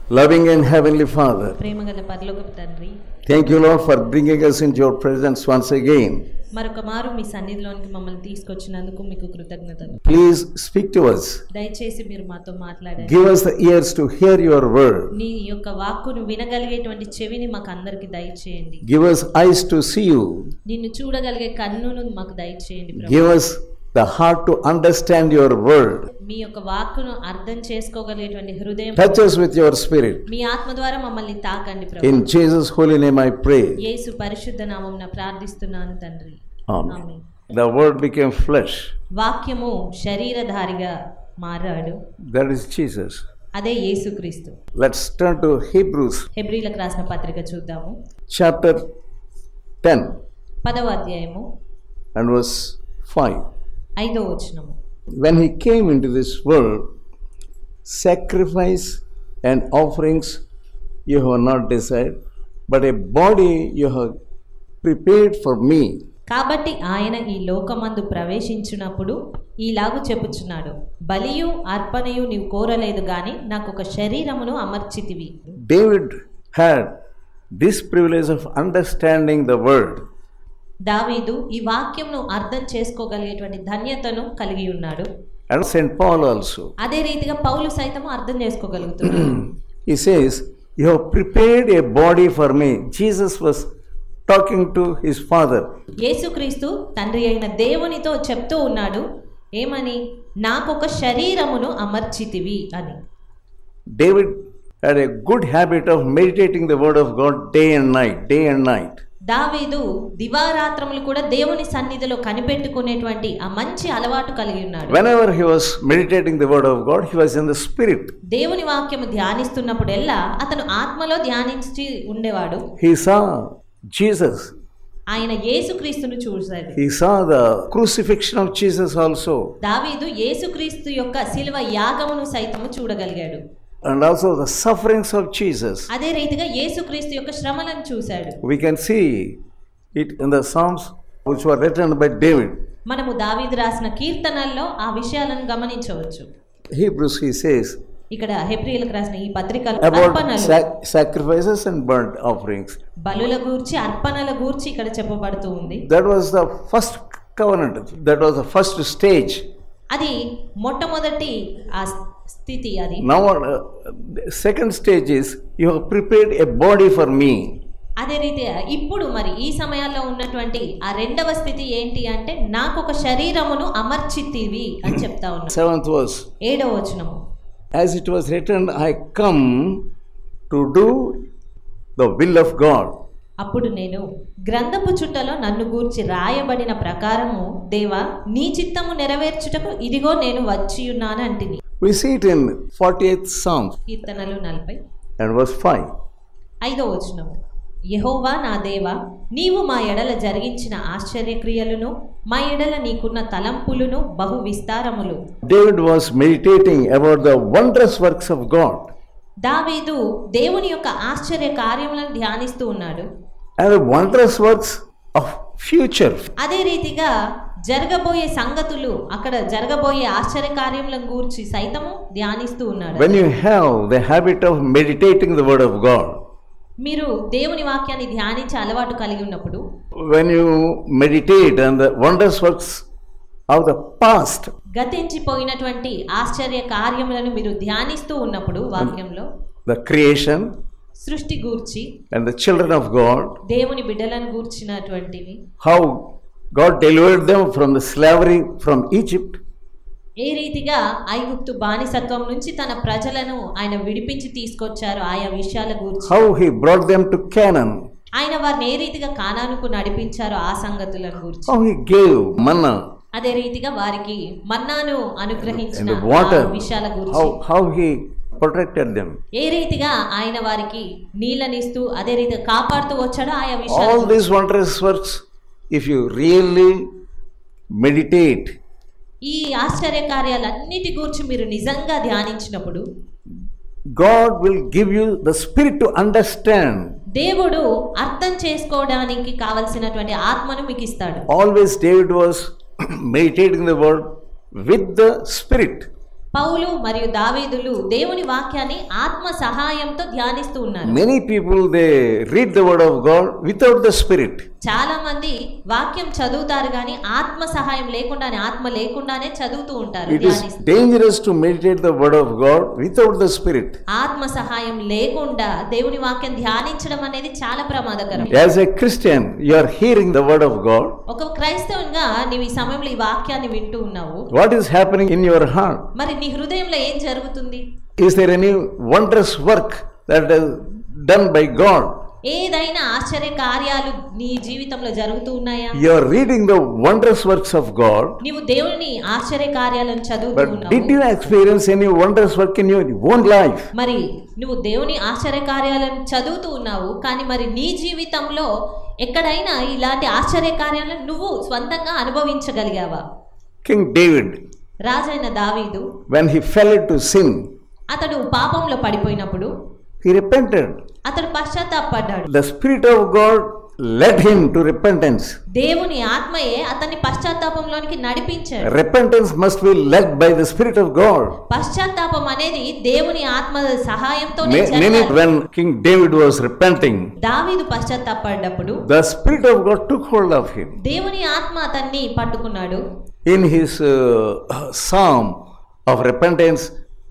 Loving and Heavenly Father, ప్రేమగల పరలోకపు తండ్రి thank you, Lord, for bringing us into your presence once again. మరొక మారు మీ సన్నిధిలోనికి మమ్మల్ని తీసుకొచ్చినందుకు మీకు కృతజ్ఞతలు Please speak to us. దయచేసి మీరు మాతో మాట్లాడారు Give us the ears to hear your word. నీ యొక్క వాక్కును వినగలిగేటువంటి చెవిని మాకు అందరికి దయచేయండి Give us eyes to see you. నిన్ను చూడగలిగే కన్నును మాకు దయచేయండి ప్రభు. Give us the heart to understand your word. మీ యొక్క వాక్కును అర్థం చేసుకోగలిగేటువంటి హృదయం Touch us with your spirit. మీ ఆత్మ ద్వారా మమ్మల్ని తాకండి ప్రభు In Jesus' holy name I pray. యేసు పరిశుద్ధ నామం ప్రార్థిస్తున్నాను తండ్రి Amen. Amen. The word became flesh. వాక్యము శరీరధారిగా మారాడు That is Jesus. అదే యేసుక్రీస్తు Let's turn to Hebrews హెబ్రీలకు రాసిన పత్రిక చూద్దాము chapter 10 పదవ అధ్యాయము and verse 5. ఐదో వచనము When he came into this world, sacrifice and offerings you have not desired, but a body you have prepared for me. కాబట్టి ఆయన ఈ లోకమందు ప్రవేశించినప్పుడు ఈలాగు చెప్పుచున్నాడు బలియు అర్పణయు నీవు కోరలేదు గాని నాకు ఒక శరీరమును అమర్చితివి David had this privilege of understanding the word. దావీదు ఈ వాక్యంను అర్థం చేసుకోగలిగేటువంటి ధన్యతను కలిగి ఉన్నాడు And St. Paul also. అదే రీతిగా పౌలు సైతం అర్థం చేసుకోగలుగుతున్నాడు He says, You have prepared a body for me. Jesus was talking to his father. యేసుక్రీస్తు తండ్రి అయిన దేవునితో చెప్తూ ఉన్నాడు ఏమని నాకొక శరీరమును అమర్చితివి అని David had a good habit of meditating the word of God day and night, day and night. దావీదు దివారాత్రములు కూడా దేవుని సన్నిధిలో కనిపెట్టుకునేటువంటి ఆ మంచి అలవాటు కలిగి ఉన్నాడు Whenever he was meditating the word of God, he was in the spirit. దేవుని వాక్యము ధ్యానిస్తున్నప్పుడెల్లా అతను ఆత్మలో ధ్యానించి ఉండేవాడు He saw Jesus. ఆయన యేసుక్రీస్తును చూశాడు He saw the crucifixion of Jesus also, దావీదు యేసుక్రీస్తు యొక్క శిలువ యాగమును సైతము చూడగలిగాడు and also the sufferings of Jesus. అదే రీతిగా యేసుక్రీస్తు యొక్క శ్రమలను చూశాడు We can see it in the Psalms which were written by David. మనము దావీదు రాసిన కీర్తనల్లో ఆ విషయాలను గమనించవచ్చు Hebrews, he says, ఇక్కడ హెబ్రిలకు రాసిన ఈ పత్రికలు about అర్పణలు sac- sacrifices and burnt offerings. బలుల గూర్చి అర్పణల గూర్చి ఇక్కడ చెప్పబడుతూ ఉంది That was the first covenant, that was the first stage. అది మొట్టమొదటి ఆ స్థితి అది Now, uh, the second stage is you have prepared a body for me. అదే రీతిగా ఇప్పుడు మరి ఈ సమయాల్లో ఉన్నటువంటి ఆ రెండవ స్థితి ఏంటి అంటే నాకు ఒక శరీరమును అమర్చితివి అని చెప్తా ఉన్నాను Seventh verse. ఏడవ వచనము As it was written, I come to do the will of God. అప్పుడు నేను గ్రంథపు చుట్టలో నన్ను గూర్చి రాయబడిన ప్రకారము దేవా నీ చిత్తము నెరవేర్చుటకు ఇదిగో నేను వచ్చి ఉన్నాను అంటిని We see it in 48th Psalm కీర్తనలు నలభై and verse 5. ఐదో వచనము యెహోవా నా దేవా నీవు మా ఎడల జరిగించిన ఆశ్చర్యక్రియలను మా ఎడల నీకున్న తలంపులను బహు విస్తారములు David was meditating about the wondrous works of God దావీదు దేవుని యొక్క ఆశ్చర్య కార్యములను ధ్యానిస్తూ ఉన్నాడు and the wondrous works of future. అదే రీతిగా జరగబోయే సంగతులు అక్కడ జరగబోయే ఆశ్చర్య కార్యములను గూర్చి సైతము ధ్యానిస్తూ ఉన్నాడు When you have the habit of meditating the word of God, మీరు దేవుని వాక్యాన్ని ధ్యానించే అలవాటు కలిగి ఉన్నప్పుడు when you meditate on the wondrous works of the past, గతించిపోయినటువంటి ఆశ్చర్య కార్యములను మీరు ధ్యానిస్తూ ఉన్నప్పుడు వాక్యంలో the creation సృష్టి గూర్చి and the children of God, దేవుని బిడ్డలను గూర్చినటువంటివి how God delivered them from the slavery from Egypt, ఏ రీతిగా ఐగుప్తు బానిసత్వం నుంచి తన ప్రజలను ఆయన విడిపించి తీసుకొచ్చారో ఆయా విషయాల గూర్చి how He brought them to Canaan, ఆయన వారిని ఏ రీతిగా కానానుకు నడిపించారో ఆ సంగతులను గూర్చి how He gave manna అదే రీతిగా వారికి మన్నాను అనుగ్రహించిన and the water, ఆ విషయాల గురించి how, how He protected them. ఏ రీతిగా ఆయన వారికి నీళ్ళనిస్తూ అదే రీతిగా కాపాడుతూ వచ్చాడో ఆయా విషయాల All గురించి. these wondrous works, if you really meditate, ఈ ఆశ్చర్య కార్యాలన్నిటి గురించి మీరు నిజంగా ధ్యానించినప్పుడు God will give you the spirit to understand. దేవుడు అర్థం చేసుకోవడానికి కావలసినటువంటి ఆత్మను మీకు ఇస్తాడు Always David was meditating the word with the spirit. పౌలు మరియు దావీదులు దేవుని వాక్యాన్ని ఆత్మ సహాయంతో ధ్యానిస్తూ ఉన్నారు Many people they read the word of God without the spirit. చాలా మంది వాక్యం చదువుతారు కానీ ఆత్మ సహాయం లేకుండానే ఆత్మ లేకుండానే చదువుతూ ఉంటారు It is ధ్యానిస్తూ dangerous to meditate the word of God without the spirit. ఆత్మ సహాయం లేకుండా దేవుని వాక్యం ధ్యానించడం అనేది చాలా ప్రమాదకరం As a Christian, you are hearing the word of God. ఒక క్రైస్తవునిగా నీవు ఈ సమయంలో ఈ వాక్యాన్ని వింటూ ఉన్నావు What is happening in your heart? మరి నీ హృదయంలో ఏం జరుగుతుంది Is there any wondrous work that is done by God? ఏదైనా ఆశ్చర్య కార్యాలు నీ జీవితంలో జరుగుతూ ఉన్నాయా You are reading the wondrous works of God, నీవు దేవుని ఆశ్చర్య కార్యాలను చదువుతూ but did ఉన్నావు you experience any wondrous work in your own life? మరి నువ్వు దేవుని ఆశ్చర్య కార్యాలను చదువుతూ ఉన్నావు కానీ మరి నీ జీవితంలో ఎక్కడైనా ఇలాంటి ఆశ్చర్య కార్యాలను నువ్వు స్వంతంగా అనుభవించగలిగావా King David, రాజైన దావీదు when he fell into sin, అతడు పాపంలో పడిపోయినప్పుడు he repented. అతడు పశ్చాత్తాపడ్డాడు The Spirit of God led him to repentance. దేవుని ఆత్మయే అతన్ని పశ్చాత్తాపంలోనికి నడిపించాడు Repentance must be led by the Spirit of God. పశ్చాత్తాపం అనేది దేవుని ఆత్మ సహాయంతోనే Ma- Many, జరగాలి. when King David was repenting, దావీదు పశ్చాత్తాపడినప్పుడు the Spirit of God took hold of him. దేవుని ఆత్మ అతన్ని పట్టుకున్నాడు In his uh, psalm of repentance,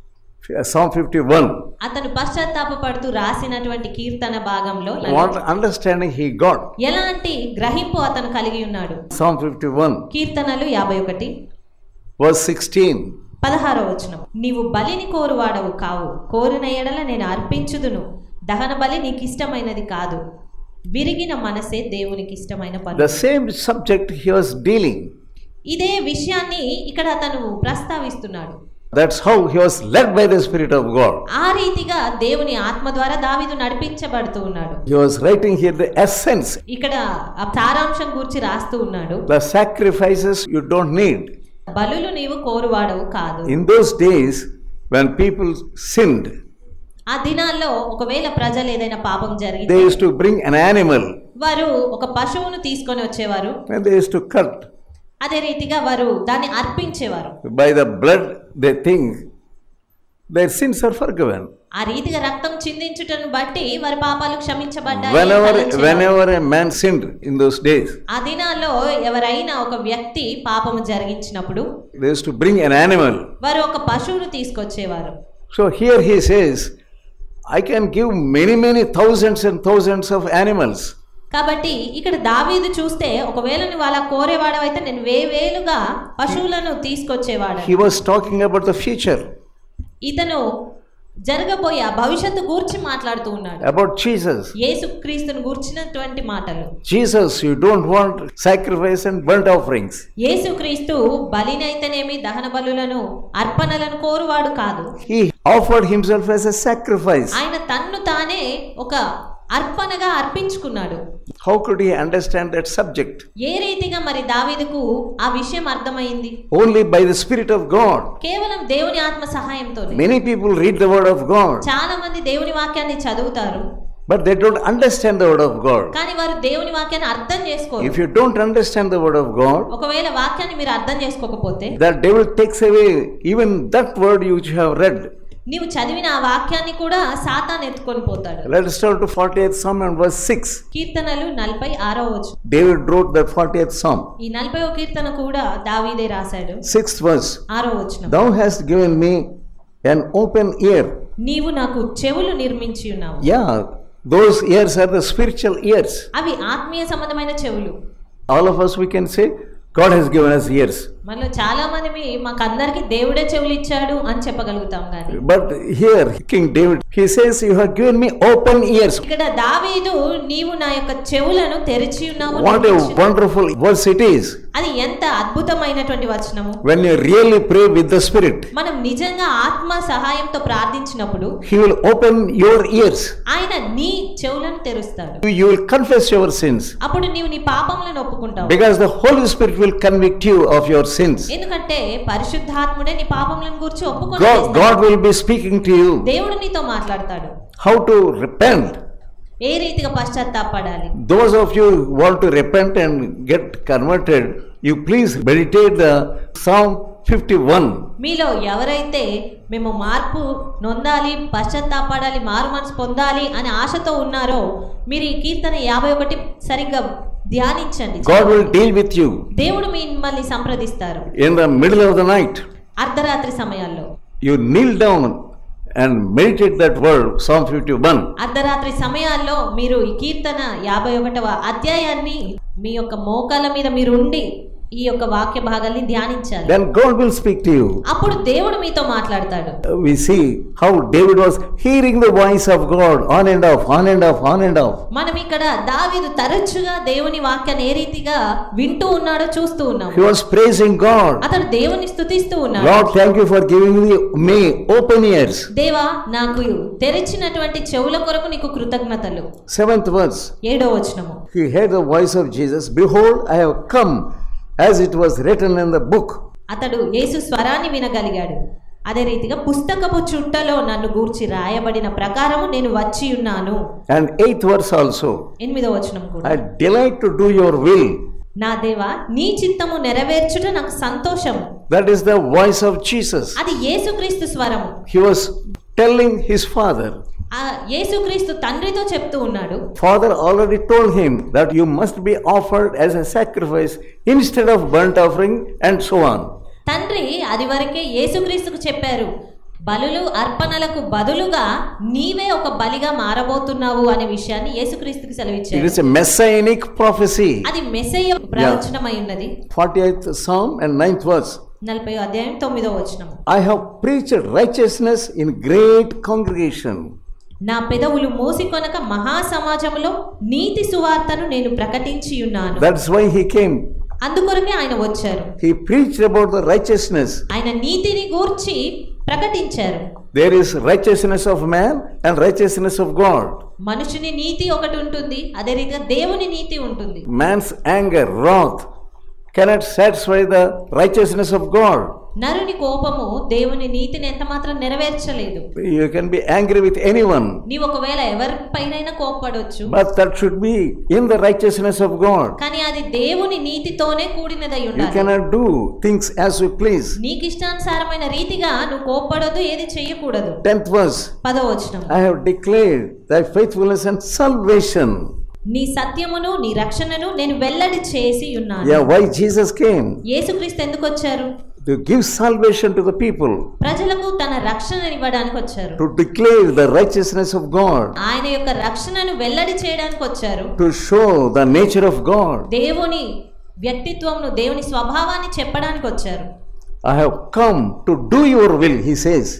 Psalm 51, అతను పశ్చాత్తాపడుతూ రాసినటువంటి కీర్తన భాగంలో what understanding he got. ఎలాంటి గ్రహింపు అతను కలిగి ఉన్నాడు Psalm 51, కీర్తనలు యాభై ఒకటి verse 16. పదహారో వచనం నీవు బలిని కోరువాడవు కావు కోరిన ఎడల నేను అర్పించుదును దహన బలి నీకు ఇష్టమైనది కాదు విరిగిన మనసే దేవునికి ఇష్టమైన పని The same subject he was dealing. ఇదే విషయాన్ని ఇక్కడ అతను ప్రస్తావిస్తున్నాడు That's how he was led by the Spirit of God. ఆ రీతిగా దేవుని ఆత్మ ద్వారా దావీదు నడిపించబడుతూ ఉన్నాడు He was writing here the essence, ఇక్కడ ఆ సారాంశం గురించి రాస్తూ ఉన్నాడు the sacrifices you don't need. బలులు నీవు కోరువాడవు కాదు In those days, when people sinned, ఆ దినాల్లో ఒకవేళ ప్రజలు ఏదైనా పాపం జరిగితే they used to bring an animal వారు ఒక పశువును తీసుకొని వచ్చేవారు and they used to cut. అదే రీతిగా వారు దాన్ని అర్పించేవారు By the blood, they think their sins are forgiven. ఆ రీతిగా రక్తం చిందించుటను బట్టి వారి పాపాలు క్షమించబడ్డాయి Whenever, తలంచేవారు. whenever a man sinned in those days, ఆ దినాల్లో ఎవరైనా ఒక వ్యక్తి పాపము జరిగించినప్పుడు they used to bring an animal. వారు ఒక పశువును తీసుకొచ్చేవారు So here he says, I can give many, many thousands and thousands of animals. కాబట్టి ఇక్కడ దావీదు చూస్తే ఒకవేళ నువ్వు అలా కోరేవాడవైతే నేను వేవేలుగా పశువులను తీసుకొచ్చేవాడు He was talking about the future, ఇతను జరగబోయే ఆ భవిష్యత్తు గూర్చి మాట్లాడుతూ ఉన్నాడు about Jesus. యేసుక్రీస్తును గూర్చినటువంటి మాటలు Jesus, you don't want sacrifice and burnt offerings. యేసుక్రీస్తు బలినైతేనేమి దహన బలులను అర్పణలను కోరువాడు కాదు He offered himself as a sacrifice. ఆయన తన్ను తానే ఒక అర్పణగా అర్పించుకున్నాడు How could he understand that subject? ఏ రీతిగా మరి దావీదుకు ఆ విషయం అర్థమైంది Only by the Spirit of God. కేవలం దేవుని ఆత్మ సహాయంతో Many people read the Word of God, చాలా మంది దేవుని వాక్యాన్ని చదువుతారు but they don't understand the Word of God. కానీ వారు దేవుని వాక్యాన్ని అర్థం చేసుకోరు If you don't understand the Word of God, ఒకవేళ వాక్యాన్ని మీరు అర్థం చేసుకోకపోతే the devil takes away even that word which you have read. నీవు చదివిన ఆ వాక్యాన్ని కూడా సాతాన్ ఎత్తుకొని పోతాడు Let us turn to 40th Psalm and verse 6. కీర్తనలు నలభై ఆరో వచ్చు David wrote the 40th Psalm. ఈ నలభై కీర్తన కూడా దావీదే రాశాడు Sixth verse. ఆరో వచనం Thou hast given me an open ear. నీవు నాకు చెవులు నిర్మించి ఉన్నావు Yeah, those ears are the spiritual ears. అవి ఆత్మీయ సంబంధమైన చెవులు All of us, we can say, God has given us ears. మనలో చాలా మంది మాకు అందరికి దేవుడే చెవులు ఇచ్చాడు అని చెప్పగలుగుతాం కానీ But here, King David, he says, You have given me open ears. ఇక్కడ దావీదు నీవు నా యొక్క చెవులను తెరిచి ఉన్నావు What a నిర్మించి- wonderful verse it is. అది ఎంత అద్భుతమైనటువంటి వచనము When you really pray with the Spirit, మనం నిజంగా ఆత్మ సహాయంతో ప్రార్థించినప్పుడు He will open your ears. ఆయన నీ చెవులను తెరుస్తాడు You will confess your sins. అప్పుడు నీవు నీ పాపములను ఒప్పుకుంటావు Because the Holy Spirit will convict you of your sins. ఎందుకంటే పరిశుద్ధాత్ముడే నీ పాపములను గురించి ఒప్పుకొని God, వేస్తాడు. God will be speaking to you దేవుడు నీతో మాట్లాడతాడు how to repent. ఏ రీతిగా పశ్చాత్తాపడాలి Those of you who want to repent and get converted, you please meditate the Psalm 51. మీలో ఎవరైతే మేము మార్పు నొందాలి పశ్చాత్తాపడాలి మారు మనసు పొందాలి అనే ఆశతో ఉన్నారో మీరు ఈ కీర్తన యాభై ఒకటి సరిగ్గా ధ్యానించండి God will deal with you దేవుడు మిమ్మల్ని సంప్రదిస్తారు in the middle of the night. అర్ధరాత్రి సమయాల్లో You kneel down and meditate that word, Psalm 51. అర్ధరాత్రి సమయాల్లో మీరు ఈ కీర్తన యాభై ఒకటవ అధ్యాయాన్ని మీ యొక్క మోకాల మీద మీరు ఉండి ఈ యొక్క వాక్య భాగాల్ని ధ్యానించాలి Then God will speak to you. అప్పుడు దేవుడు మీతో మాట్లాడతాడు We see how David was hearing the voice of God on and off, on and off, on and off. మనం ఇక్కడ దావీదు తరచుగా దేవుని వాక్యాన్ని ఏ రీతిగా వింటూ ఉన్నాడో చూస్తూ ఉన్నాం He was praising God. అతడు దేవుని స్తుతిస్తూ ఉన్నాడు Lord, thank you for giving me, me open ears. దేవా నాకు తెరిచినటువంటి చెవుల కొరకు నీకు కృతజ్ఞతలు Seventh verse. ఏడో వచనము He heard the voice of Jesus. Behold, I have come as it was written in the book. అతడు యేసు స్వరాన్ని వినగలిగాడు అదే రీతిగా పుస్తకపు చుట్టలో నన్ను గూర్చి రాయబడిన ప్రకారము నేను వచ్చి ఉన్నాను And eighth verse also. ఎనిమిదో వచనం కూడా I delight to do your will. నా దేవా నీ చిత్తము నెరవేర్చుట నాకు సంతోషము That is the voice of Jesus. అది యేసుక్రీస్తు స్వరము He was telling his father. ఆ యేసుక్రీస్తు తండ్రితో చెప్తూ ఉన్నాడు Father already told him that you must be offered as a sacrifice instead of burnt offering and so on. తండ్రి అది వరకే యేసుక్రీస్తుకు చెప్పారు బలులు అర్పణలకు బదులుగా నీవే ఒక బలిగా మారబోతున్నావు అనే విషయాన్ని యేసుక్రీస్తుకి It సెలవిచ్చారు is a messianic prophecy. అది మెస్సయ్య ప్రవచనమై ఉన్నది 48th Psalm and 9th verse. నలభై అధ్యాయం తొమ్మిదో వచనము I have preached righteousness in great congregation. నా పెదవులు మూసికొనక మహా సమాజములో నీతి సువార్తను నేను ప్రకటించి ఉన్నాను That's why he came. అందుకొరకే ఆయన వచ్చారు He preached about the righteousness. ఆయన నీతిని గూర్చి ప్రకటించారు There is righteousness of man and righteousness of God. మనుషుని నీతి ఒకటి ఉంటుంది అదే రీతిగా దేవుని నీతి ఉంటుంది Man's anger, wrath cannot satisfy the righteousness of God. నరుని కోపము దేవుని నీతిని ఎంత మాత్రం నెరవేర్చలేదు You can be angry with anyone, నీవు ఒకవేళ ఎవరిపైనైనా కోప్పడవచ్చు but that should be in the righteousness of God. కానీ అది దేవుని నీతితోనే కూడినదై You ఉండాలి cannot do things as you please. నీకు ఇష్టానుసారమైన రీతిగా నువ్వు కోప్పడదు ఏది చేయకూడదు Tenth verse పదవచనం I have declared thy faithfulness and salvation. నీ సత్యమును నీ రక్షణను నేను వెల్లడి చేసి ఉన్నాను Yeah, why Jesus came? యేసుక్రీస్తు ఎందుకు వచ్చారు To give salvation to the people, ప్రజలకు తన రక్షణ ఇవ్వడానికి వచ్చారు to declare the righteousness of God, ఆయన యొక్క రక్షణను వెల్లడి చేయడానికి వచ్చారు to show the nature of God. దేవుని వ్యక్తిత్వంను దేవుని స్వభావాన్ని చెప్పడానికి వచ్చారు I have come to do your will, he says.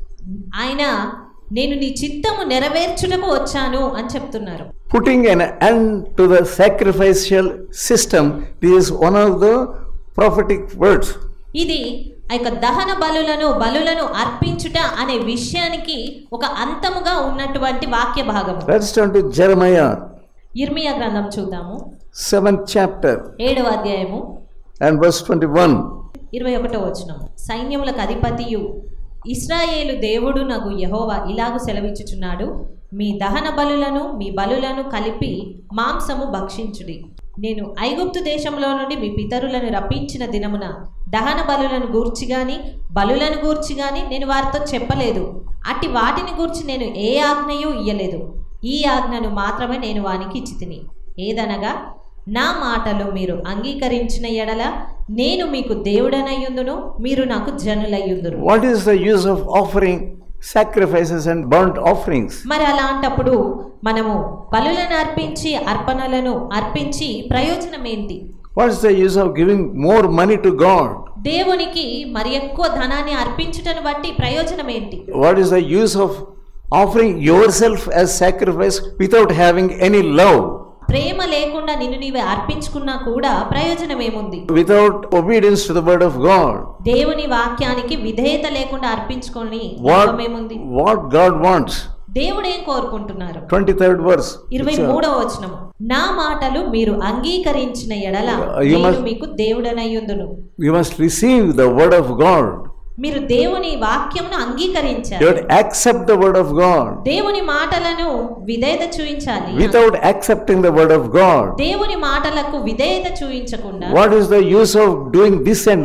ఆయన నేను నీ చిత్తము నెరవేర్చుటకు వచ్చాను అని చెప్తున్నారు Putting an end to the sacrificial system, this is one of the prophetic words. ఇది ఆ యొక్క దహన బలులను బలులను అర్పించుట అనే విషయానికి ఒక అంతముగా ఉన్నటువంటి వాక్య భాగము Let's turn to Jeremiah, ఇర్మియా గ్రంథం చూద్దాము 7th chapter ఏడవ అధ్యాయము and verse 21. ఇరవై ఒకటో వచనం సైన్యములకు అధిపతియు ఇస్రాయేలు దేవుడు నగు యహోవా ఇలాగు సెలవిచ్చుచున్నాడు మీ దహన బలులను మీ బలులను కలిపి మాంసము భక్షించుడి నేను ఐగుప్తు దేశంలో నుండి మీ పితరులను రప్పించిన దినమున దహన బలులను గూర్చి గాని బలులను గూర్చి గాని నేను వారితో చెప్పలేదు అట్టి వాటిని గూర్చి నేను ఏ ఆజ్ఞయు ఇయ్యలేదు ఈ ఆజ్ఞను మాత్రమే నేను వానికి ఇచ్చి తిని ఏదనగా నా మాటలు మీరు అంగీకరించిన ఎడల నేను మీకు దేవుడనయ్యుందును మీరు నాకు జనులయ్యుందురు What is the use of offering sacrifices and burnt offerings? మరి అలాంటప్పుడు మనము బలులను అర్పించి అర్పణలను అర్పించి ప్రయోజనం ఏంటి What is the use of giving more money to God? దేవునికి మరి ఎక్కువ ధనాన్ని అర్పించుటను బట్టి ప్రయోజనం ఏంటి What is the use of offering yourself as sacrifice without having any love, ప్రేమ లేకుండా నిన్ను నీవే అర్పించుకున్నా కూడా ప్రయోజనం ఏముంది without obedience to the word of God? దేవుని వాక్యానికి విధేయత లేకుండా అర్పించుకొని What, లాభమేముంది what God wants. దేవుడు ఏం కోరుకుంటున్నారు 23rd verse. ఇరవై మూడవ వచనము నా మాటలు మీరు అంగీకరించిన ఎడల You నేను must- మీకు దేవుడనయ్యుందును You must receive the word of God. మీరు దేవుని వాక్యమును You అంగీకరించాలి have to accept the word of God. దేవుని మాటలను విధేయత చూపించాలి Without accepting the word of God, దేవుని మాటలకు విధేయత చూపించకుండా what is the use of doing this and that?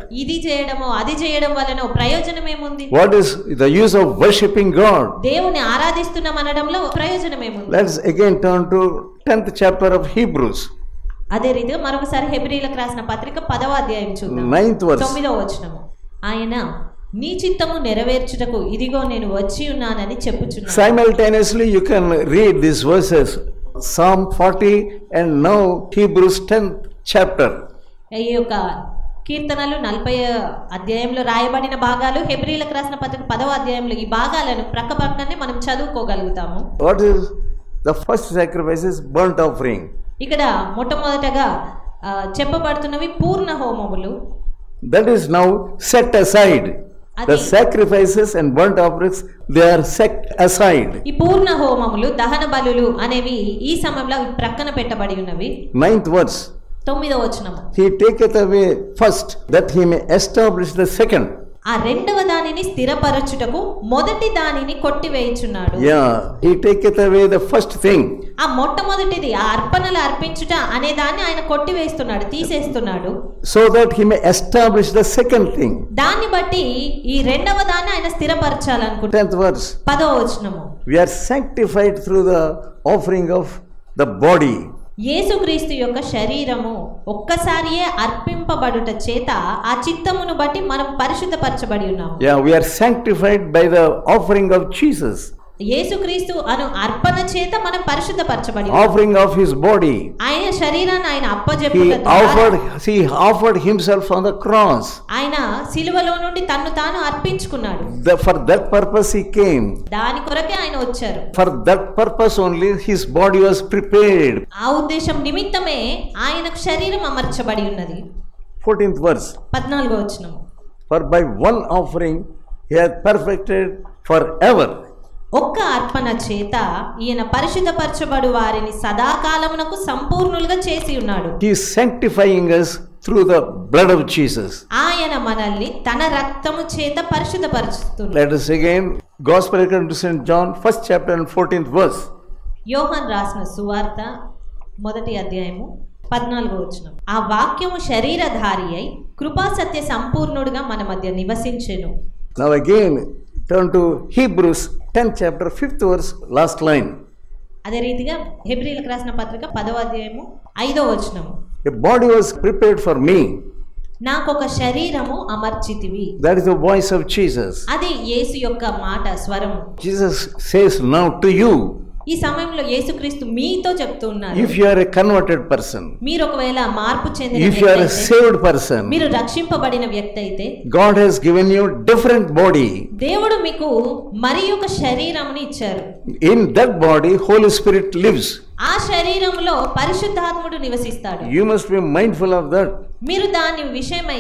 ఇది చేయడమో అది చేయడం వలన ప్రయోజనం ఏముంది What is the use of worshipping God? దేవుని ఆరాధిస్తున్నాం అనడంలో ప్రయోజనం ఏముంది Let's again turn to 10th chapter of Hebrews, అదే రీతిగా మరొకసారి హెబ్రీలకు రాసిన పత్రిక పదవ అధ్యాయం చూద్దాం ninth verse. తొమ్మిదో వచనము ఆయన నీ చిత్తము నెరవేర్చుటకు ఇదిగో నేను వచ్చి ఉన్నానని చెప్పుచున్నాను Simultaneously, you can read these verses Psalm 40 and now Hebrews 10th chapter. ఈ యొక్క కీర్తనలు నలభై అధ్యాయంలో రాయబడిన భాగాలు హెబ్రీలకు రాసిన పత్రిక పదవ అధ్యాయంలో ఈ భాగాలను ప్రక్క పక్కనే మనం చదువుకోగలుగుతాము What is the first sacrifice is burnt offering. ఇక్కడ మొట్టమొదటగా ఆ, చెప్పబడుతున్నవి పూర్ణ హోమములు That is now set aside. The Adi- sacrifices and burnt offerings, they are set aside. ఈ పూర్ణ హోమములు దహన బలులు అనేవి ఈ సమయంలో అవి ప్రక్కన పెట్టబడి ఉన్నవి Ninth verse. తొమ్మిదో వచనము He taketh away first, that he may establish the second. ఆ రెండవ దానిని స్థిరపరచుటకు మొదటి దానిని కొట్టివేయుచున్నాడు Yeah, he taketh away the first thing. ఆ మొట్టమొదటిది ఆ అర్పణలు అర్పించుట అనే దాన్ని ఆయన కొట్టివేస్తున్నాడు తీసేస్తున్నాడు so that he may establish the second thing. దాన్ని బట్టి ఈ రెండవ దాన్ని ఆయన స్థిరపరచాలనుకుంటున్నాడు Tenth verse. పదో వచనము We are sanctified through the offering of the body. యేసుక్రీస్తు యొక్క శరీరము ఒక్కసారియే అర్పింపబడుట చేత ఆ చిత్తమును బట్టి మనం పరిశుద్ధపరచబడి ఉన్నాము Yeah, we are sanctified by the offering of Jesus, యేసుక్రీస్తు అను అర్పణ చేత మనం పరిశుద్ధపరచబడి ఉన్నాము. offering of his body. ఆయన శరీరాన్ని ఆయన He అప్పజెప్పుట ద్వారా offered, he offered himself on the cross. ఆయన సిలువలో నుండి తన్ను తాను అర్పించుకున్నాడు The, for that purpose he came. దాని కొరకే ఆయన వచ్చారు For that purpose only his body was prepared. ఆ ఉద్దేశం నిమిత్తమే ఆయనకు శరీరం అమర్చబడి ఉన్నది 14th verse. పద్నాలుగో వచనం For by one offering he hath perfected forever ఒక్క అర్పణ చేత ఈయన పరిశుద్ధపరచబడు వారిని సదాకాలమునకు సంపూర్ణులుగా చేసి ఉన్నాడు He is sanctifying us through the blood of Jesus. ఆయన మనల్ని తన రక్తము చేత పరిశుద్ధపరుచుతున్నాడు Let us again, Gospel according to St. John, first chapter and 14th verse. యోహన్ రాసిన సువార్త మొదటి అధ్యాయము పద్నాలుగో వచనం ఆ వాక్యము శరీరధారి అయి కృపా సత్య సంపూర్ణుడుగా మన మధ్య నివసించెను Now again, turn to Hebrews 10th chapter, 5th verse, last line. అదే రీతిగా హెబ్రిలకు రాసిన పత్రిక పదవ అధ్యాయము ఐదో వచనము A body was prepared for me. నాకొక శరీరము అమర్చితివి That is the voice of Jesus. అది యేసు యొక్క మాట స్వరము Jesus says now to you, ఈ సమయంలో యేసుక్రీస్తు మీతో చెప్తూ ఉన్నారు if you are a converted person, మీరు ఒకవేళ మార్పు చెందిన if you వ్యక్తి are a అయితే, saved person, మీరు రక్షింపబడిన వ్యక్తి అయితే God has given you different body. దేవుడు మీకు మరి ఒక శరీరముని ఇచ్చారు In that body, Holy Spirit lives. ఆ శరీరంలో పరిశుద్ధాత్ముడు నివసిస్తాడు You must be mindful of that. మీరు దాని విషయమై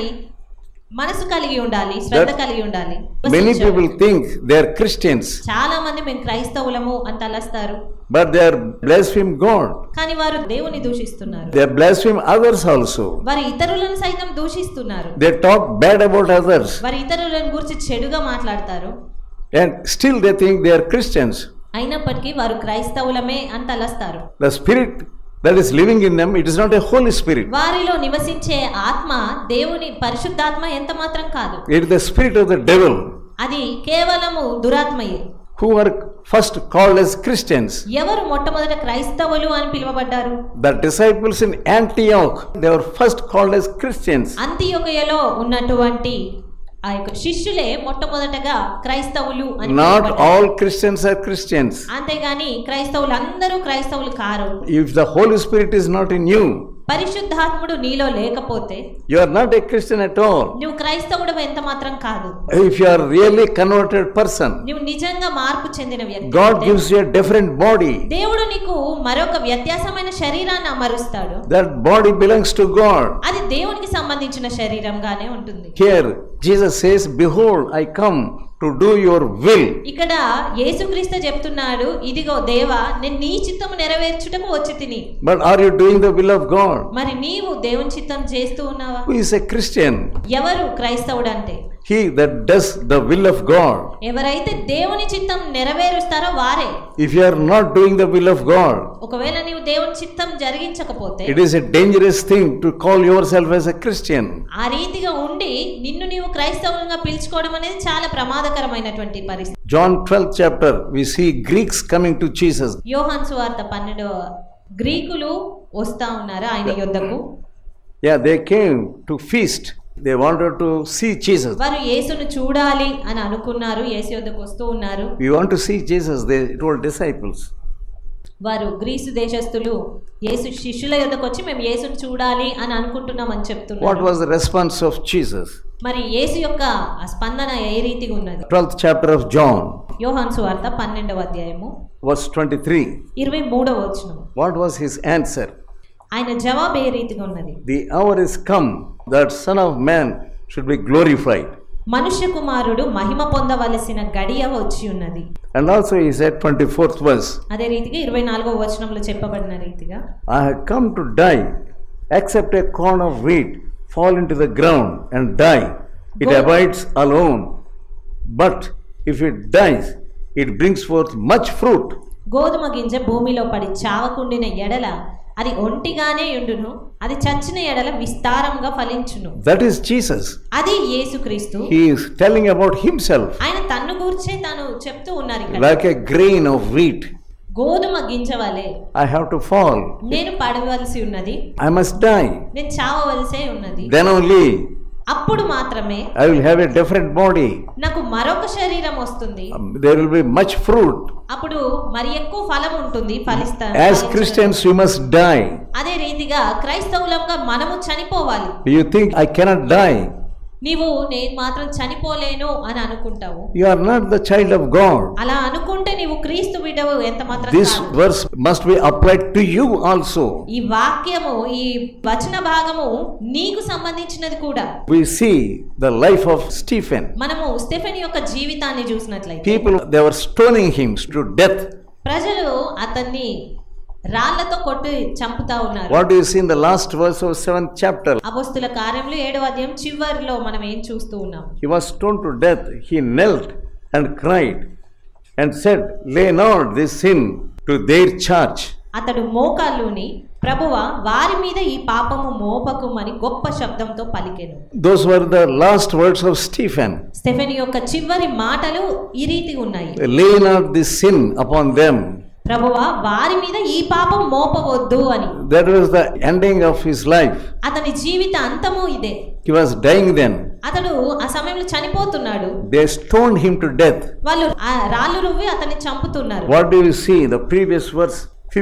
మనసు కలిగి ఉండాలి శ్రద్ధ That- కలిగి ఉండాలి Many people think they are Christians, చాలా మంది మేము క్రైస్తవులము అని తలస్తారు but they are blaspheme God. కానీ వారు దేవుని దూషిస్తున్నారు They blaspheme others also. వారు ఇతరులను సైతం దూషిస్తున్నారు They talk bad about others, వారు ఇతరులను గురించి చెడుగా మాట్లాడతారు and still they think they are Christians. అయినప్పటికీ వారు క్రైస్తవులమే అని తలస్తారు The spirit that is living in them, it is not a Holy Spirit. వారిలో నివసించే ఆత్మ దేవుని పరిశుద్ధాత్మ ఎంత మాత్రం కాదు It is the spirit of the devil అది కేవలము దురాత్మయే who are first called as Christians. ఎవరు మొట్టమొదట క్రైస్తవులు అని పిలువబడ్డారు The disciples in Antioch, they were first called as Christians. అంత్యొకయలో ఉన్నటువంటి ఆ యొక్క శిష్యులే మొట్టమొదటగా క్రైస్తవులు అని Not పిలువబడ్డారు. all Christians are Christians. అంతేగాని క్రైస్తవులు అందరూ క్రైస్తవులు కారు If the Holy Spirit is not in you, పరిశుద్ధాత్ముడు నీలో లేకపోతే you are not a Christian at all. నువ్వు క్రైస్తవుడు ఎంత మాత్రం కాదు If you are really converted person, నువ్వు నిజంగా మార్పు చెందిన వ్యక్తి God అయితే, gives you a different body. దేవుడు నీకు మరొక వ్యత్యాసమైన శరీరాన్ని అమరుస్తాడు That body belongs to God. అది దేవునికి సంబంధించిన శరీరంగానే ఉంటుంది Here, Jesus says, Behold, I come to do your will. ఇక్కడ యేసుక్రీస్తు చెప్తున్నాడు ఇదిగో దేవా నేను నీ చిత్తము నెరవేర్చుటకు వచ్చి తిని But are you doing the will of God? మరి నీవు దేవుని చిత్తం చేస్తూ ఉన్నావా Who is a Christian? ఎవరు క్రైస్తవుడు అంటే he that does the will of God. ఎవరైతే దేవుని చిత్తం నెరవేరుస్తారో వారే If you are not doing the will of God, ఒకవేళ నీవు దేవుని చిత్తం జరిగించకపోతే it is a dangerous thing to call yourself as a Christian. ఆ రీతిగా ఉండి నిన్ను నీవు క్రైస్తవంగా పిలుచుకోవడం అనేది చాలా ప్రమాదకరమైనటువంటి పరిస్థితి John 12th chapter, we see Greeks coming to Jesus. యోహాన్ సువార్త పన్నెండవ గ్రీకులు వస్తా ఉన్నారు ఆయన యొద్దకు Yeah, they came to feast. They wanted to see Jesus. వారు యేసును చూడాలి అని అనుకున్నారు యేసు యొద్దకు వస్తూ ఉన్నారు We want to see Jesus, they told disciples. వారు గ్రీసు దేశస్థులు యేసు శిష్యుల యొద్దకు వచ్చి మేము యేసును చూడాలి అని అనుకుంటున్నాం అని What చెప్తున్నారు was the response of Jesus? మరి యేసు యొక్క ఆ స్పందన ఏ రీతిగా ఉన్నది 12th chapter of John, యోహాన్ సువార్త పన్నెండవ అధ్యాయము verse 23. ఇరవై మూడవ వచనం What was his answer? ఆయన జవాబు ఏ రీతిగా ఉన్నది The hour is come that Son of Man should be glorified. మనుష్య కుమారుడు మహిమ పొందవలసిన గడియ వచ్చి ఉన్నది And also he said, 24th verse, అదే రీతిగా ఇరవై నాలుగవ వచనంలో చెప్పబడిన రీతిగా I have come to die, except a corn of wheat fall into the ground and die. It Go- abides alone. But if it dies, it brings forth much fruit. గోధుమ గింజ భూమిలో పడి చావకుండిన ఎడల అది ఒంటిగానే ఉండును అది చచ్చిన ఎడల విస్తారంగా ఫలించును That is Jesus. అది యేసుక్రీస్తు He is telling about himself ఆయన తన్ను గూర్చే తాను చెప్తూ ఉన్నారు ఇక్కడ like a grain of wheat. గోధుమ గింజ వలె I have to fall. నేను పడవలసి ఉన్నది I must die. నేను చావవలసే ఉన్నది Then only అప్పుడు మాత్రమే I will have a different body. నాకు మరొక శరీరం వస్తుంది Um, There will be much fruit. అప్పుడు మరి ఎక్కువ ఫలం ఉంటుంది ఫలిస్తా As ఫలించడం. Christians, we must die. అదే రీతిగా క్రైస్తవులంగా మనము చనిపోవాలి You think I cannot die? నీవు నేను మాత్రం చనిపోలేను అని అనుకుంటావు You are not the child of God. అలా అనుకుంటే నీవు క్రీస్తు విడవు ఎంత మాత్రం This కాదు. verse must be applied to you also. ఈ వాక్యము ఈ వచన భాగము నీకు సంబంధించినది కూడా We see the life of Stephen. మనము స్టెఫెన్ యొక్క జీవితాన్ని చూసినట్లయితే People, they were stoning him to death. ప్రజలు అతన్ని రాళ్లతో కొట్టి చంపుతా ఉన్నారు What do you see in the last verse of 7th chapter? అపోస్తుల కార్యంలో ఏడవ అధ్యాయం చివరిలో మనం ఏం చూస్తూ ఉన్నాం He was stoned to death. He knelt and cried and said, Lay not this sin to their charge. అతడు మోకాళ్ళుని ప్రభువ వారి మీద ఈ పాపము మోపకుమని గొప్ప శబ్దంతో పలికెను Those were the last words of Stephen. Stephen యొక్క చివరి మాటలు ఈ రీతి ఉన్నాయి Lay not this sin upon them. ప్రభువ వారి మీద ఈ పాపం మోపవద్దు అని That was the ending of his life. అతని జీవిత అంతము ఇదే He was dying then. అతడు ఆ సమయంలో చనిపోతున్నాడు They stoned him to death. వాళ్ళు ఆ రాళ్ళు రువ్వి అతన్ని చంపుతున్నారు What do you see? The previous verse,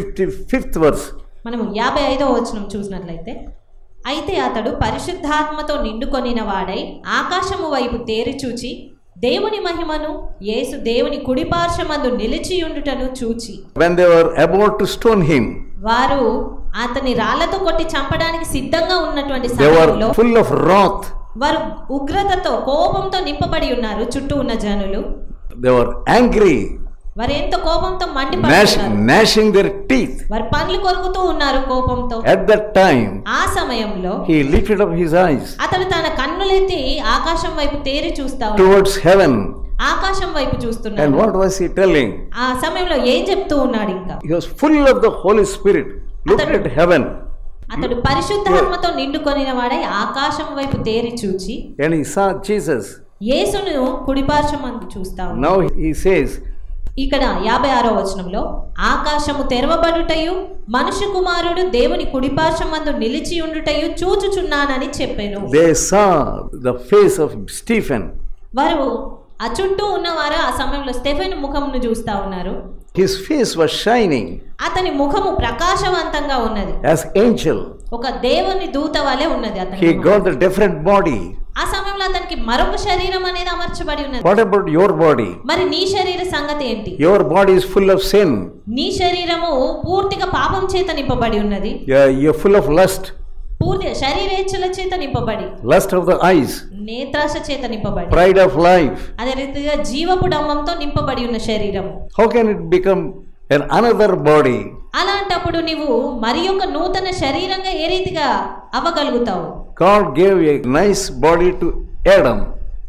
55th verse. మనము యాభై ఐదో వచనం చూసినట్లయితే అయితే అతడు పరిశుద్ధాత్మతో నిండుకొనిన వాడై ఆకాశము వైపు తేరి చూచి దేవుని మహిమను యేసు దేవుని కుడిపార్శ్వమందు నిలిచియుండుటను చూచి When they were about to stone him, వారు అతని రాళ్లతో కొట్టి చంపడానికి సిద్ధంగా ఉన్నటువంటి they సమయంలో were full of wrath. వారు ఉగ్రతతో కోపంతో నింపబడి ఉన్నారు చుట్టూ ఉన్న జనులు They were angry, వారు ఎంతో కోపంతో gnash, మండిపడుతున్నారు gnashing their teeth. వారు పండ్లు కొరుకుతూ ఉన్నారు కోపంతో At that time, ఆ సమయంలో he lifted up his eyes అతడు తన కన్నులెత్తి ఆకాశం వైపు తేరి చూస్తా ఉన్నాడు. towards heaven. ఆకాశం వైపు And చూస్తున్నాడు what was he telling? ఆ సమయంలో ఏం చెప్తూ ఉన్నాడు ఇంకా He was full of the Holy Spirit. Looked at heaven. అతడు పరిశుద్ధాత్మతో నిండుకొనిన వాడై ఆకాశం వైపు తేరి చూచి And he saw Jesus. యేసును కుడిపార్శ్వమందు చూస్తా ఉన్నాడు Now he says, ఇక్కడ యాభై ఆరో వచనంలో ఆకాశము తెరవబడుటయు మనుష్య కుమారుడు దేవుని కుడిపార్శ్వమందు నిలిచి ఉండుటయు చూచుచున్నానని చెప్పాను they saw the face of Stephen. వారు ఆ చుట్టూ ఉన్నవారు ఆ సమయంలో స్టెఫెన్ ముఖమును చూస్తా ఉన్నారు His face was shining అతని ముఖము ప్రకాశవంతంగా ఉన్నది as angel. ఒక దేవుని దూత వలె ఉన్నది అతని He ముఖం. got the different body. ఆ సమయంలో అతనికి మరొక శరీరం అనేది అమర్చబడి ఉన్నది What about your body? మరి నీ శరీర సంగతి ఏంటి Your body is full of sin. నీ శరీరము పూర్తిగా పాపం చేత నింపబడి ఉన్నది You're, you're full of lust, పూర్తిగా శరీరేచ్ఛల చేత నింపబడి lust of the eyes, నేత్రాశ చేత నింపబడి pride of life. అదే రీతిగా జీవపు డంబంతో నింపబడి ఉన్న శరీరం How can it become an another body? అలాంటప్పుడు నీవు మరి ఒక నూతన శరీరంగా ఏ రీతిగా అవ్వగలుగుతావు God gave a nice body to Adam.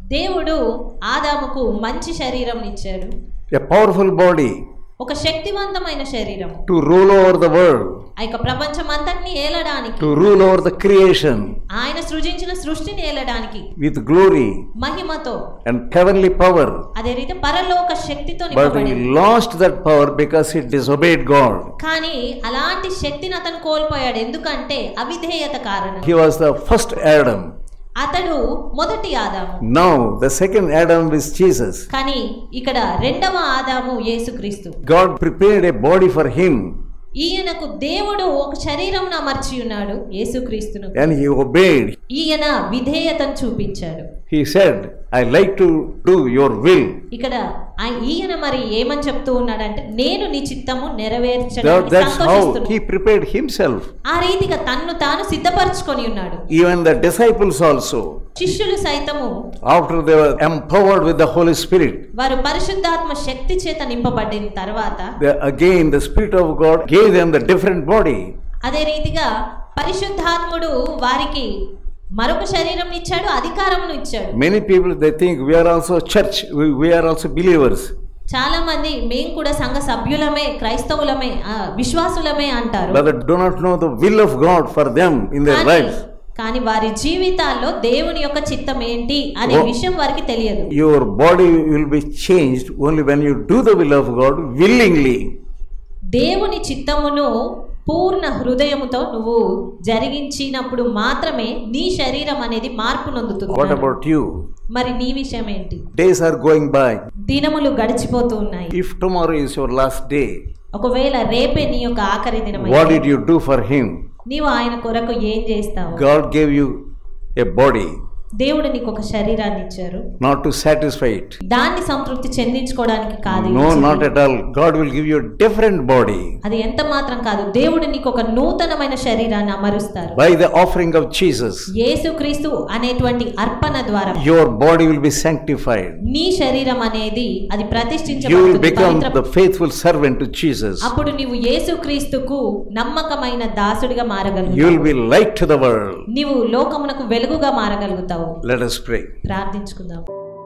దేవుడు ఆదాముకు మంచి శరీరం ఇచ్చాడు a powerful body ఒక శక్తివంతమైన శరీరం to rule over the world, ఆ యొక్క ప్రపంచం అంతటిని ఏలడానికి to rule over the creation ఆయన సృజించిన సృష్టిని ఏలడానికి with glory మహిమతో and heavenly power. అదే రీతి పరలోక శక్తితో But నింపబడింది he lost that power because he disobeyed God. కానీ అలాంటి శక్తిని అతను కోల్పోయాడు ఎందుకంటే అవిధేయత కారణం He was the first Adam. అతడు మొదటి ఆదాము Now, the second Adam is Jesus. కానీ ఇక్కడ రెండవ ఆదాము యేసుక్రీస్తు God prepared a body for him ఈయనకు దేవుడు ఒక శరీరం అమర్చి ఉన్నాడు యేసుక్రీస్తును and he obeyed. ఈయన విధేయతను చూపించాడు He said, I like to do your will. ఇక్కడ ఆ- ఈయన మరి ఏమని చెప్తూ ఉన్నాడంటే నేను నీ చిత్తము That, నెరవేర్చడానికి that's how సంతోషిస్తున్నాను he prepared himself. ఆ రీతిగా తన్ను తాను సిద్ధపరచుకొని ఉన్నాడు Even the disciples also, శిష్యులు సైతము after they were empowered with the Holy Spirit, వారు పరిశుద్ధాత్మ శక్తి చేత నింపబడిన తర్వాత they, again the Spirit of God gave them the different body. అదే రీతిగా పరిశుద్ధాత్ముడు వారికి మరొక శరీరం ఇచ్చాడు అధికారమును ఇచ్చాడు Many people they think we are also church, we, we are also believers. చాలా మంది మేము కూడా సంఘ సభ్యులమే క్రైస్తవులమే ఆ, విశ్వాసులమే అంటారు But they do not know the will of God for them in their కానీ lives. కానీ వారి జీవితాల్లో దేవుని యొక్క చిత్తం ఏంటి అనే ఓ- విషయం వారికి తెలియదు Your body will be changed only when you do the will of God willingly. దేవుని చిత్తమును పూర్ణ హృదయముతో నువ్వు జరిగించినప్పుడు మాత్రమే నీ శరీరం అనేది మార్పు What నొందుతుంది about you? మరి నీ విషయం ఏంటి Days are going by. దినములు గడిచిపోతూ ఉన్నాయి If tomorrow is your last day, ఒకవేళ రేపే నీ యొక్క ఆఖరి దినం what did you do for Him? నీవు ఆయన కొరకు ఏం చేస్తావు God gave you a body దేవుడు నీకు ఒక శరీరాన్ని ఇచ్చారు not to satisfy it. దాన్ని సంతృప్తి చెందించుకోవడానికి కాదు No, ఇచ్చింది. not at all. God will give you a different body అది ఎంత మాత్రం కాదు దేవుడు నీకు ఒక నూతనమైన శరీరాన్ని అమరుస్తారు by the offering of Jesus. యేసుక్రీస్తు అనేటువంటి అర్పణ ద్వారా Your body will be sanctified. నీ శరీరం అనేది అది You will ప్రతిష్ఠించబడుతుంది become Pavitra- the faithful servant to Jesus. అప్పుడు నీవు యేసుక్రీస్తుకు నమ్మకమైన దాసుడిగా You will మారగలుగుతావు be light to the world. నీవు లోకమునకు వెలుగుగా మారగలుగుతావు Let us pray. ప్రార్థించుకుందాం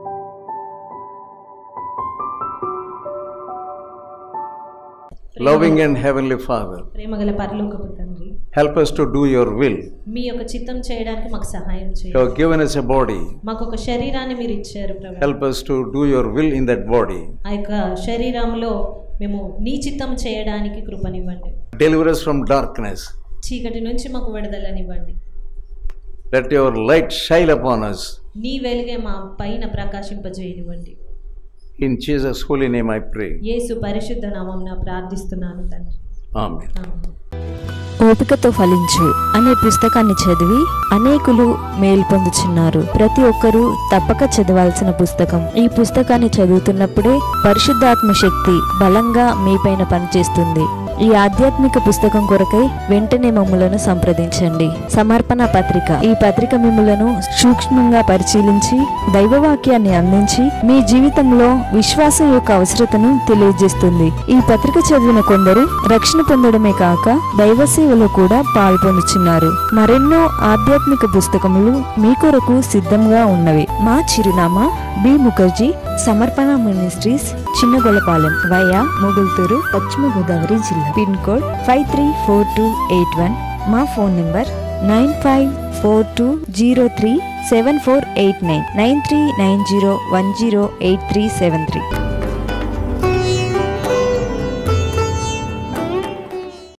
Loving and Heavenly Father, ప్రేమగల పరలోకపు తండ్రి help us to do your will. మీ యొక్క చిత్తం చేయడానికి మాకు సహాయం You చేయండి have given us a body. మాకు ఒక శరీరాన్ని మీరు ఇచ్చారు ప్రభు Help us to do your will in that body. ఆ యొక్క శరీరంలో మేము నీ చిత్తం చేయడానికి కృపనివ్వండి Deliver us from darkness. చీకటి నుంచి మాకు విడుదలనివ్వండి Let your light shine upon us. నీ వెలుగే మా పైన ప్రకాశింపజేయనివ్వండి In Jesus' holy name I pray. యేసు పరిశుద్ధ నామం ప్రార్థిస్తున్నాను తండ్రి Amen. ఆమేన్. ఓపికతో ఫలించు అనే పుస్తకాన్ని చదివి అనేకులు మేలు పొందుచున్నారు ప్రతి ఒక్కరూ తప్పక చదవాల్సిన పుస్తకం ఈ పుస్తకాన్ని చదువుతున్నప్పుడే పరిశుద్ధాత్మ శక్తి బలంగా మీపైన పనిచేస్తుంది ఈ ఆధ్యాత్మిక పుస్తకం కొరకై వెంటనే మమ్ములను సంప్రదించండి సమర్పణ పత్రిక ఈ పత్రిక మిమ్ములను సూక్ష్మంగా పరిశీలించి దైవవాక్యాన్ని అందించి మీ జీవితంలో విశ్వాసం యొక్క అవసరతను తెలియజేస్తుంది ఈ పత్రిక చదివిన కొందరు రక్షణ పొందడమే కాక దైవ సేవలో కూడా పాల్పొందుచున్నారు మరెన్నో ఆధ్యాత్మిక పుస్తకములు మీ కొరకు సిద్ధంగా ఉన్నవి మా చిరునామా బి ముఖర్జీ సమర్పణ మినిస్ట్రీస్ చిన్నగొలపాలెం వయా మొగుల్తూరు పశ్చిమ గోదావరి జిల్లా pin code five three four two eight one మా phone number nine five four two zero three seven four eight nine nine three nine zero one zero eight three seven three